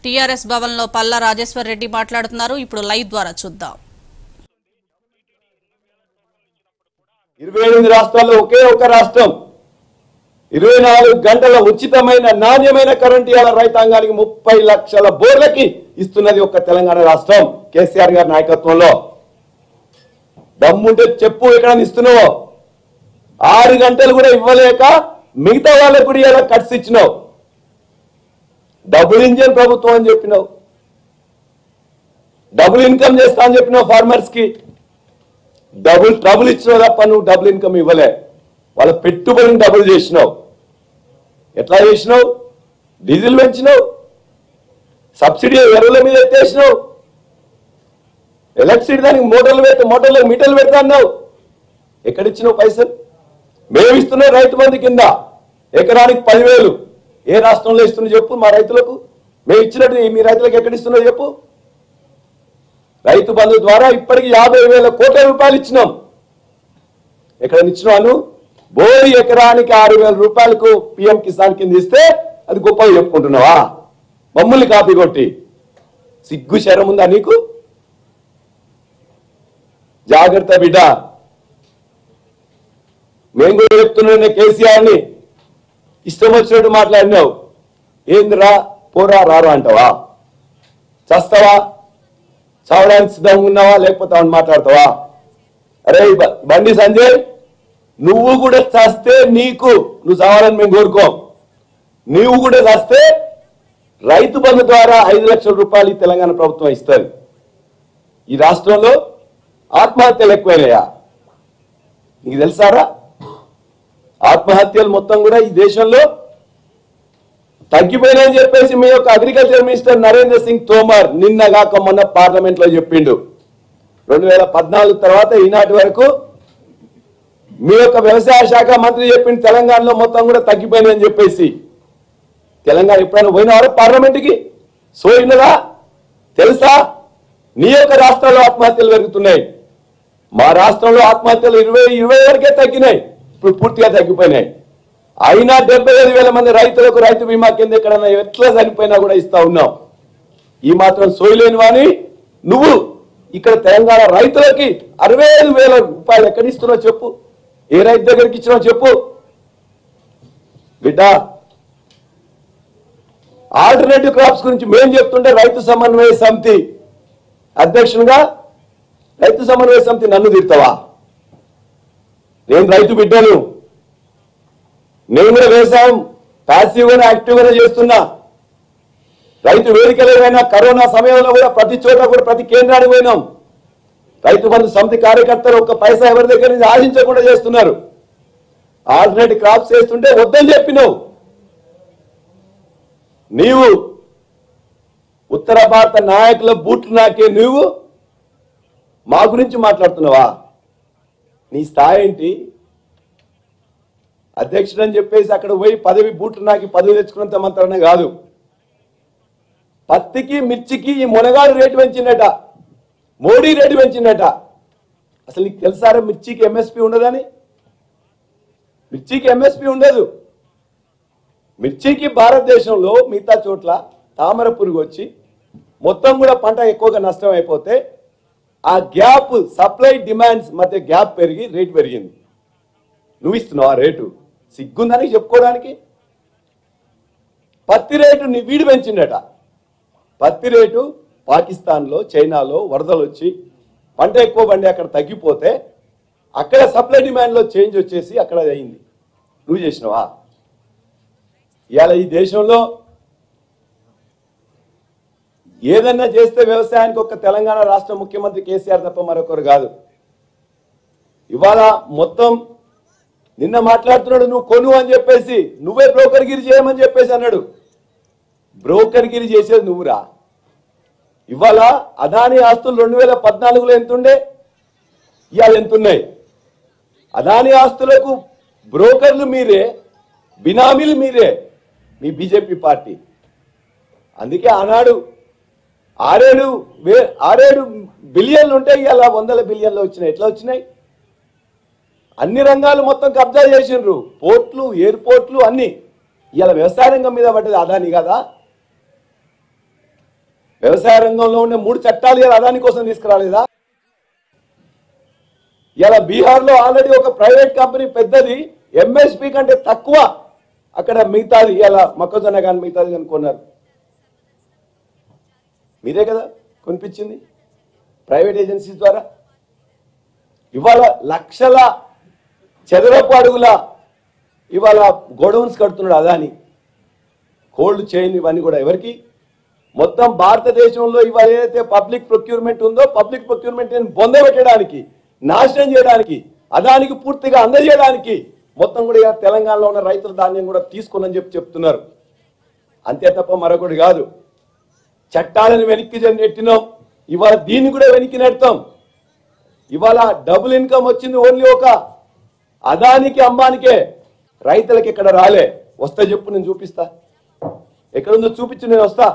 TRS Bhavan లో పల్లా రాజేశ్వర్ రెడ్డి మాట్లాడుతున్నారు ఇప్పుడు లైవ్ ద్వారా చూద్దాం ఇరవై ఎనిమిది రాష్ట్రాల్లో ఒకే ఒక రాష్ట్రం ఇరవై నాలుగు గంటల ఉచితమైన నాణ్యమైన కరెంట్ ఇవాళ రైతాంగానికి ముప్పై లక్షల బోర్లకి ఇస్తున్నది ఒక తెలంగాణ రాష్ట్రం కేసీఆర్ గారి నాయకత్వంలో దమ్ముంటే చెప్పు ఎక్కడ ఇస్తున్నావో ఆరు గంటలు కూడా ఇవ్వలేక మిగతా వాళ్ళకు కూడా ఇలా కట్స్ ఇచ్చినావు డబుల్ ఇంజిన్ ప్రభుత్వం అని చెప్పినావు డబుల్ ఇన్కమ్ చేస్తా అని చెప్పినావు ఫార్మర్స్ కి డబుల్ ట్రబుల్ ఇచ్చినావు తప్ప నువ్వు డబుల్ ఇన్కమ్ ఇవ్వలే వాళ్ళ పెట్టుబడిని డబుల్ చేసినావు ఎట్లా చేసినావు డీజిల్ పెంచినావు సబ్సిడీ ఎరువుల మీద ఎత్తేసినావు ఎలక్ట్రిసిటీ దానికి మోటార్లు పెడితే మోటార్లు మీటర్లు పెడతా అన్నావు ఎక్కడిచ్చినావు పైసలు మేము ఇస్తున్నాం రైతు బంధు కింద ఎకరానికి పదివేలు ఏ రాష్ట్రంలో ఇస్తున్నా చెప్పు మా రైతులకు మేము ఇచ్చినట్టు మీ రైతులకు ఎక్కడ ఇస్తున్నావు చెప్పు రైతు బంధు ద్వారా ఇప్పటికి యాభై వేల కోట్ల రూపాయలు ఇచ్చినాం ఎక్కడ ఇచ్చినాను బోరి ఎకరానికి ఆరు వేల రూపాయలకు పిఎం కిసాన్ కింద ఇస్తే అది గొప్పగా చెప్పుకుంటున్నావా మమ్మల్ని కాపీ కొట్టి సిగ్గు శరం ఉందా నీకు జాగ్రత్త బిడ్డ మేము కూడా చెప్తున్నాం కేసీఆర్ ని ఇష్టం వచ్చినట్టు మాట్లాడినావు ఏందిరా పోరా రారా అంటావా చస్తావా చావడానికి సిద్ధంగా ఉన్నావా లేకపోతే అవును మాట్లాడతావా అరే బ- బండి సంజయ్ నువ్వు కూడా చస్తే నీకు నువ్వు చావాలని మేము కోరుకోం నువ్వు కూడా చస్తే రైతు బంధు ద్వారా ఐదు లక్షల రూపాయలు ఈ తెలంగాణ ప్రభుత్వం ఇస్తుంది ఈ రాష్ట్రంలో ఆత్మహత్యలు ఎక్కువైనాయా నీకు తెలుసారా ఆత్మహత్యలు మొత్తం కూడా ఈ దేశంలో తగ్గిపోయినాయని చెప్పేసి మీ యొక్క అగ్రికల్చర్ మినిస్టర్ నరేంద్ర సింగ్ తోమర్ నిన్న కాక మొన్న పార్లమెంట్ లో చెప్పిండు రెండు వేల పద్నాలుగు తర్వాత ఈనాటి వరకు మీ యొక్క వ్యవసాయ శాఖ మంత్రి చెప్పిండు తెలంగాణలో మొత్తం కూడా తగ్గిపోయినాయని చెప్పేసి తెలంగాణ ఎప్పుడైనా పోయినవారా పార్లమెంట్కి సోయినదా తెలుసా నీ యొక్క రాష్ట్రంలో ఆత్మహత్యలు పెరుగుతున్నాయి మా రాష్ట్రంలో ఆత్మహత్యలు ఇరవై ఇరవై వరకే తగ్గినాయి ఇప్పుడు పూర్తిగా తగ్గిపోయినాయి అయినా డెబ్బై ఐదు వేల మంది రైతులకు రైతు బీమా కింద ఎక్కడన్నా ఎట్లా చనిపోయినా కూడా ఇస్తా ఉన్నాం ఈ మాత్రం సోయలేని వాని నువ్వు ఇక్కడ తెలంగాణ రైతులకి అరవై ఐదు వేల రూపాయలు ఎక్కడ ఇస్తున్నావు చెప్పు ఏ రైతు దగ్గరికి ఇచ్చినావు చెప్పు బిడ్డ ఆల్టర్నేటివ్ క్రాప్స్ గురించి మేం చెప్తుంటే రైతు సమన్వయ సమితి అధ్యక్షునిగా రైతు సమన్వయ సమితి నన్ను తిడతావా నేను రైతు బిడ్డను నేను కూడా వ్యవసాయం ప్యాసివ్ గానే యాక్టివ్ గానే చేస్తున్నా రైతు వేదికలు ఏమైనా కరోనా సమయంలో కూడా ప్రతి చోట కూడా ప్రతి కేంద్రానికి పోయినాం రైతు బంధు సమితి కార్యకర్తలు ఒక్క పైసా ఎవరి దగ్గర నుంచి ఆశించకుండా చేస్తున్నారు ఆల్టర్నేటివ్ క్రాప్స్ చేస్తుంటే వద్దని చెప్పినావు నీవు ఉత్తర భారత నాయకుల బూట్లు నాకే నువ్వు మా గురించి మాట్లాడుతున్నావా నీ స్థాయి ఏంటి అధ్యక్షుడు అని చెప్పేసి అక్కడ పోయి పదవి బూట్లు నాకి పదవి తెచ్చుకున్నంత మాత్రమే కాదు పత్తికి మిర్చికి ఈ మునగాడు రేటు పెంచిందట మోడీ రేటు పెంచిందట అసలు నీకు తెలుసారా మిర్చికి ఎంఎస్పి ఉండదని మిర్చికి ఎంఎస్పి ఉండదు మిర్చికి భారతదేశంలో మిగతా చోట్ల తామర పురుగు వచ్చి మొత్తం కూడా పంట ఎక్కువగా నష్టం అయిపోతే ఆ గ్యాప్ సప్లై డిమాండ్స్ మధ్య గ్యాప్ పెరిగి రేటు పెరిగింది నువ్వు ఇస్తున్నావు ఆ రేటు సిగ్గుందని చెప్పుకోవడానికి పత్తి రేటు నీ వీడు పెంచిండట పత్తి రేటు పాకిస్తాన్లో చైనాలో వరదలు వచ్చి పంట ఎక్కువ బండి అక్కడ తగ్గిపోతే అక్కడ సప్లై డిమాండ్లో చేంజ్ వచ్చేసి అక్కడ అది అయింది నువ్వు చేసినావా ఇవాళ ఈ దేశంలో ఏదన్నా చేస్తే వ్యవసాయానికి ఒక తెలంగాణ రాష్ట్ర ముఖ్యమంత్రి కేసీఆర్ తప్ప మరొకరు కాదు ఇవాళ మొత్తం నిన్న మాట్లాడుతున్నాడు నువ్వు కొను అని చెప్పేసి నువ్వే బ్రోకర్గిరి చేయమని చెప్పేసి అన్నాడు బ్రోకర్గిరి చేసేది నువ్వురా ఇవాళ అదాని ఆస్తులు రెండు వేల పద్నాలుగులో ఎంతుండే ఇవాళ ఎంతున్నాయి అదాని ఆస్తులకు బ్రోకర్లు మీరే బినామీలు మీరే మీ బీజేపీ పార్టీ అందుకే ఆనాడు ఆరేడు వే ఆరేడు బిలియన్లు ఉంటే ఇవాళ వందల బిలియన్లు వచ్చినాయి ఎట్లా వచ్చినాయి అన్ని రంగాలు మొత్తం కబ్జా చేసిండ్రు పోర్ట్లు ఎయిర్పోర్ట్లు అన్ని ఇవాళ వ్యవసాయ రంగం మీద పడ్డది అదాని కదా వ్యవసాయ రంగంలో ఉండే మూడు చట్టాలు ఇలా అదాని కోసం తీసుకురాలేదా ఇలా బీహార్లో ఆల్రెడీ ఒక ప్రైవేట్ కంపెనీ పెద్దది ఎంఎస్పి కంటే తక్కువ అక్కడ మిగతాది ఇలా మొక్కజొన్న కానీ మిగతాది కానీ కొన్నారు మీరే కదా కొనిపించింది ప్రైవేట్ ఏజెన్సీస్ ద్వారా ఇవాళ లక్షల చదరపు అడుగుల ఇవాళ గోడౌన్స్ కడుతున్నాడు అదాని కోల్డ్ చైన్ ఇవన్నీ కూడా ఎవరికి మొత్తం భారతదేశంలో ఇవాళ ఏదైతే పబ్లిక్ ప్రొక్యూర్మెంట్ ఉందో పబ్లిక్ ప్రొక్యూర్మెంట్ బొందబెట్టడానికి నాశనం చేయడానికి అదానికి పూర్తిగా అందజేయడానికి మొత్తం కూడా ఇక తెలంగాణలో ఉన్న రైతుల ధాన్యం కూడా తీసుకుని చెప్పి చెప్తున్నారు అంతే తప్ప మరొకటి కాదు చట్టాలను వెనక్కి నెట్టినాం ఇవాళ దీన్ని కూడా వెనక్కి నెడతాం ఇవాళ డబుల్ ఇన్కమ్ వచ్చింది ఓన్లీ ఒక అదానికి అమ్మానికే రైతులకి ఇక్కడ రాలే వస్తా చెప్పు నేను చూపిస్తా ఎక్కడుందో చూపించు నేను వస్తా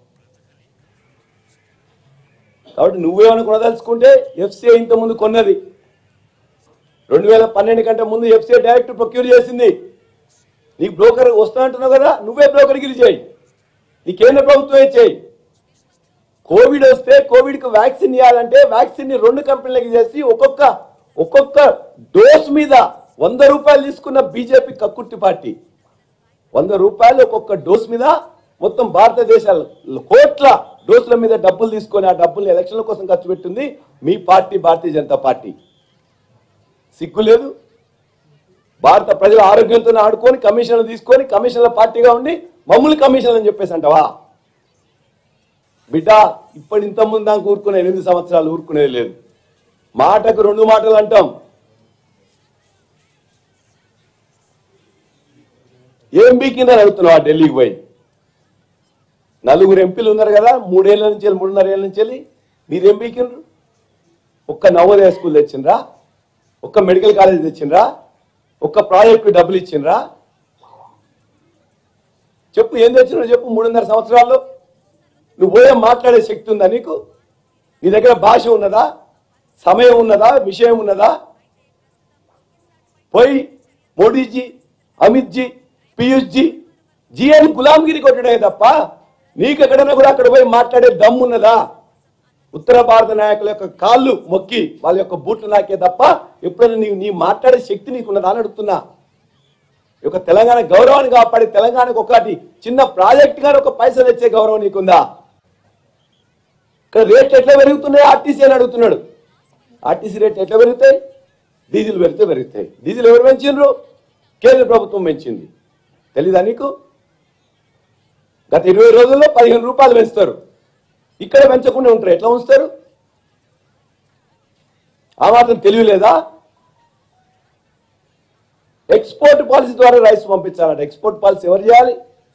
కాబట్టి నువ్వేమైనా కొనదలుచుకుంటే ఎఫ్సిఐ ఇంత ముందు కొన్నది రెండు వేల పన్నెండు కంటే ముందు ఎఫ్సిఐ డైరెక్ట్ ప్రొక్యూర్ చేసింది నీకు బ్రోకర్ వస్తా అంటున్నావు కదా నువ్వే బ్రోకర్గిరి చేయి నీ కేంద్ర ప్రభుత్వమే చేయి కోవిడ్ వస్తే కోవిడ్ కు వ్యాక్సిన్ ఇవ్వాలంటే వ్యాక్సిన్ ని రెండు కంపెనీలకి చేసి ఒక్కొక్క ఒక్కొక్క డోస్ మీద వంద రూపాయలు తీసుకున్న బీజేపీ కక్కుర్తి పార్టీ వంద రూపాయలు ఒక్కొక్క డోస్ మీద మొత్తం భారతదేశ కోట్ల డోసుల మీద డబ్బులు తీసుకొని ఆ డబ్బుల్ని ఎలక్షన్ల కోసం ఖర్చు పెట్టింది మీ పార్టీ భారతీయ జనతా పార్టీ సిగ్గు లేదు భారత ప్రజల ఆరోగ్యంతో ఆడుకొని కమిషన్లు తీసుకొని కమిషన్ల పార్టీగా ఉండి మమ్మల్ని కమిషన్లు అని చెప్పేసి అంటావా బిడ్డ ఇప్పటి ఇంత ముందు దాకా ఊరుకునే ఎనిమిది సంవత్సరాలు ఊరుకునేది లేదు మాటకు రెండు మాటలు అంటాం ఏం బీకిందని అడుగుతున్నావు ఆ ఢిల్లీకి పోయి నలుగురు ఎంపీలు ఉన్నారు కదా మూడేళ్ల నుంచి వెళ్ళి మూడున్నర ఏళ్ళ నుంచి వెళ్ళి మీరేం బీకిండ్రు ఒక్క నవోదయ స్కూల్ తెచ్చిండ్రా ఒక్క మెడికల్ కాలేజ్ తెచ్చిండ్రా ఒక్క ప్రాజెక్టు డబ్బులు ఇచ్చిండ్రా చెప్పు ఏం తెచ్చినావు చెప్పు మూడున్నర సంవత్సరాల్లో నువ్వు పోయే మాట్లాడే శక్తి ఉందా నీకు నీ దగ్గర భాష ఉన్నదా సమయం ఉన్నదా విషయం ఉన్నదా పోయి మోడీజీ అమిత్ జీ పీయూష్ జీ జీ అని గులాంగిరి కొట్టడే తప్ప నీకు ఎక్కడైనా కూడా అక్కడ పోయి మాట్లాడే దమ్ము ఉన్నదా ఉత్తర భారత నాయకుల యొక్క కాళ్ళు మొక్కి వాళ్ళ యొక్క బూట్లు నాకే తప్ప ఎప్పుడైనా నీవు నీ మాట్లాడే శక్తి నీకున్నదా అని అడుగుతున్నా ఈ యొక్క తెలంగాణ గౌరవాన్ని కాపాడి తెలంగాణకు ఒకటి చిన్న ప్రాజెక్ట్ గాని ఒక పైసలు తెచ్చే గౌరవం నీకుందా ఇక్కడ రేట్లు ఎట్లా పెరుగుతున్నాయి ఆర్టీసీ అని అడుగుతున్నాడు ఆర్టీసీ రేట్లు ఎట్లా పెరుగుతాయి డీజిల్ పెరిగితే పెరుగుతాయి డీజిల్ ఎవరు పెంచిండ్రు కేంద్ర ప్రభుత్వం పెంచింది తెలీదా నీకు గత ఇరవై రోజుల్లో పదిహేను రూపాయలు పెంచుతారు ఇక్కడ పెంచకుండా ఉంటారు ఎట్లా ఉంచుతారు ఆ మాత్రం తెలియలేదా ఎక్స్పోర్ట్ పాలసీ ద్వారా రైస్ పంపించాలంట ఎక్స్పోర్ట్ పాలసీ ఎవరు చేయాలి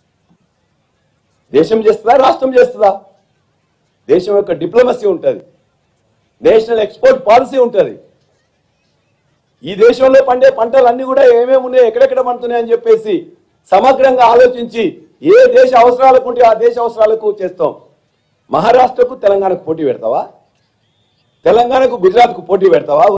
దేశం చేస్తుందా రాష్ట్రం చేస్తుందా దేశం యొక్క డిప్లొమసీ ఉంటుంది నేషనల్ ఎక్స్పోర్ట్ పాలసీ ఉంటుంది ఈ దేశంలో పండే పంటలు అన్ని కూడా ఏమేమి ఉన్నాయి ఎక్కడెక్కడ పండుతున్నాయి అని చెప్పేసి సమగ్రంగా ఆలోచించి ఏ దేశ అవసరాలకు ఉంటే ఆ దేశ అవసరాలకు చేస్తాం మహారాష్ట్రకు తెలంగాణకు పోటీ పెడతావా తెలంగాణకు గుజరాత్కు పోటీ పెడతావా